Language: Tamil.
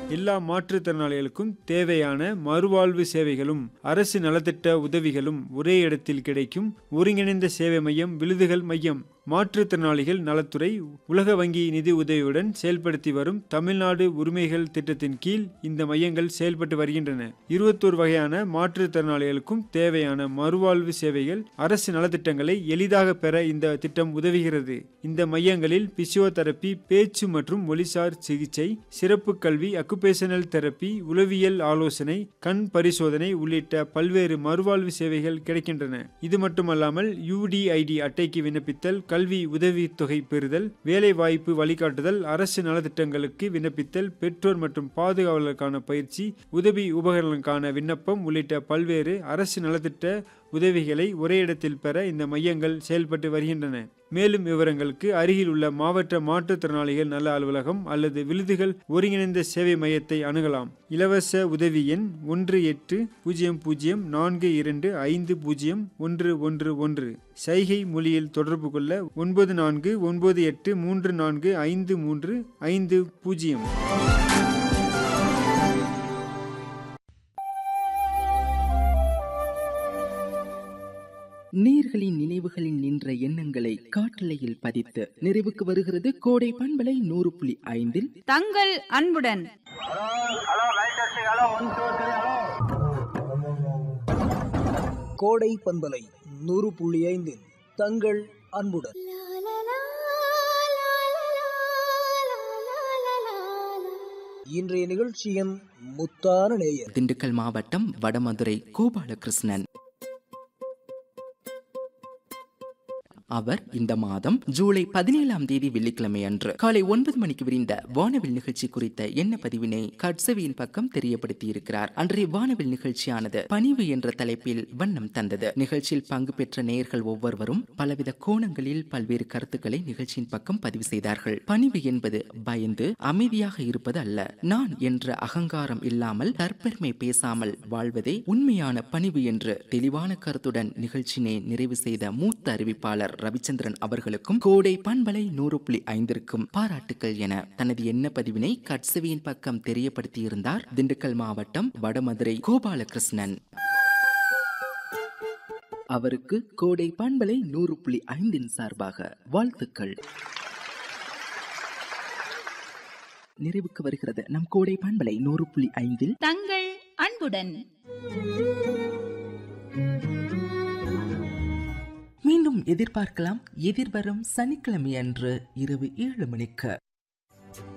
எல்லா மாற்றுத்திறனாளிகளுக்கும் தேவையான மறுவாழ்வு சேவைகளும் அரசு நலத்திட்ட உதவிகளும் ஒரே இடத்தில் கிடைக்கும் ஒருங்கிணைந்த சேவை மையம் விழுதுகள் மையம் மாற்றுத்திறனாளிகள் நலத்துறை உலக வங்கி நிதி உதவியுடன் செயல்படுத்தி வரும் தமிழ்நாடு உரிமைகள் திட்டத்தின் கீழ் இந்த மையங்கள் செயல்பட்டு வருகின்றன இருபத்தோரு வகையான மாற்றுத்திறனாளிகளுக்கும் தேவையான மறுவாழ்வு சேவைகள் அரசு நலத்திட்டங்களை எளிதாக பெற இந்த திட்டம் உதவுகிறது இந்த மையங்களில் பிசியோதெரப்பி பேச்சு மற்றும் மொழிசார் சிகிச்சை சிறப்பு கல்வி அக்குபேஷனல் தெரப்பி உளவியல் ஆலோசனை கண் பரிசோதனை உள்ளிட்ட பல்வேறு மறுவாழ்வு சேவைகள் கிடைக்கின்றன இது மட்டுமல்லாமல் யூடிஐடி அட்டைக்கு விண்ணப்பித்தல் கல்வி உதவித்தொகை பெறுதல் வேலைவாய்ப்பு வழிகாட்டுதல் அரசு நலத்திட்டங்களுக்கு விண்ணப்பித்தல் பெற்றோர் மற்றும் பாதுகாவலருக்கான பயிற்சி உதவி உபகரணங்களுக்கான விண்ணப்பம் உள்ளிட்ட பல்வேறு அரசு நலத்திட்ட உதவிகளை ஒரே இடத்தில் பெற இந்த மையங்கள் செயல்பட்டு வருகின்றன மேலும் விவரங்களுக்கு அருகில் உள்ள மாவட்ட மாற்றுத்திறனாளிகள் நல அலுவலகம் அல்லது விழுதுகள் ஒருங்கிணைந்த சேவை மையத்தை அணுகலாம் இலவச உதவி எண் ஒன்று எட்டு பூஜ்ஜியம் பூஜ்ஜியம் நான்கு இரண்டு ஐந்து பூஜ்ஜியம் ஒன்று ஒன்று ஒன்று சைகை மொழியில் தொடர்பு கொள்ள ஒன்பது நான்கு ஒன்பது எட்டு மூன்று நான்கு ஐந்து மூன்று ஐந்து பூஜ்ஜியம் நீர்களின் நினைவுகளில் நின்ற எண்ணங்களை காற்றலையில் பதித்து நிறைவுக்கு வருகிறது கோடை பண்பலை நூறு புள்ளி ஐந்தில் தங்கள் அன்புடன் கோடை பண்பலை நூறு புள்ளி ஐந்தில் தங்கள் அன்புடன் இன்றைய நிகழ்ச்சியின் முத்தான நேயர் திண்டுக்கல் மாவட்டம் வடமதுரை கோபாலகிருஷ்ணன் அவர் இந்த மாதம் ஜூலை பதினேழாம் தேதி வெள்ளிக்கிழமை அன்று காலை ஒன்பது மணிக்கு விரிந்த வானவில் நிகழ்ச்சி குறித்த எண்ண பதிவினை கட்சவியின் பக்கம் தெரியப்படுத்தி இருக்கிறார் அன்றைய வானவில் நிகழ்ச்சியானது பணிவு என்ற தலைப்பில் வண்ணம் தந்தது நிகழ்ச்சியில் பங்கு பெற்ற நேயர்கள் ஒவ்வொருவரும் பலவித கோணங்களில் பல்வேறு கருத்துக்களை நிகழ்ச்சியின் பக்கம் பதிவு செய்தார்கள் பணிவு என்பது பயந்து அமைதியாக இருப்பது அல்ல நான் என்ற அகங்காரம் இல்லாமல் தற்பெருமை பேசாமல் வாழ்வதே உண்மையான பணிவு என்று தெளிவான கருத்துடன் நிகழ்ச்சியினை நிறைவு செய்த மூத்த அறிவிப்பாளர் ரவிச்சந்திரன் அவர்களுக்கும் கோடை பண்பலை நூறு புள்ளி ஐந்திற்கும் பாராட்டுக்கள் என தனது எண்ண பதிவினை கட்சவியின் பக்கம் தெரியப்படுத்தியிருந்தார் திண்டுக்கல் மாவட்டம் வடமதுரை கோபாலகிருஷ்ணன் அவருக்கு கோடை பண்பலை நூறு புள்ளி ஐந்தின் சார்பாக வாழ்த்துக்கள் நிறைவுக்கு வருகிறது நம் கோடை பண்பலை நூறு புள்ளி ஐந்தில் தங்கள் அன்புடன் மீண்டும் எதிர்பார்க்கலாம் எதிர்வரும் சனிக்கிழமை அன்று இரவு ஏழு மணிக்கு